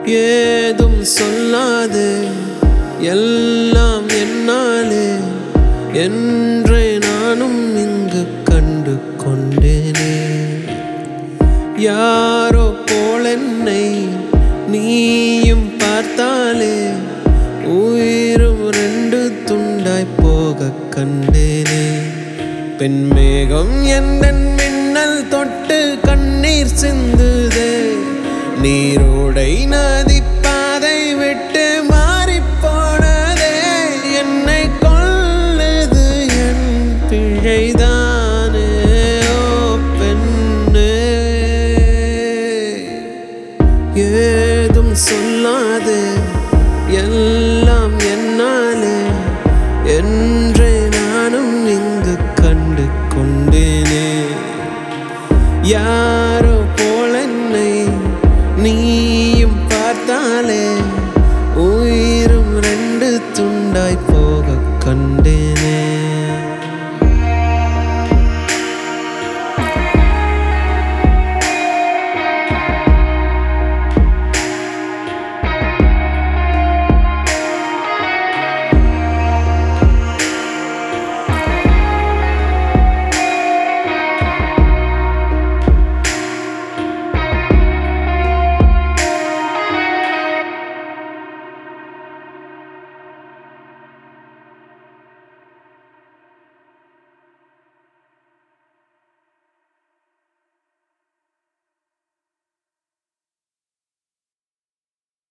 ஏதும் சொல்லாது எல்லாம் என்னாலே என்றே நானும் இங்கு கண்டு கொண்டேனே யாரோ போல் என்னை நீயும் பார்த்தாலே உயிரும் ரெண்டு துண்டாய் போக கண்டேனே பெண்மேகம் எந்த மின்னல் தொட்டு கண்ணீர் சிந்த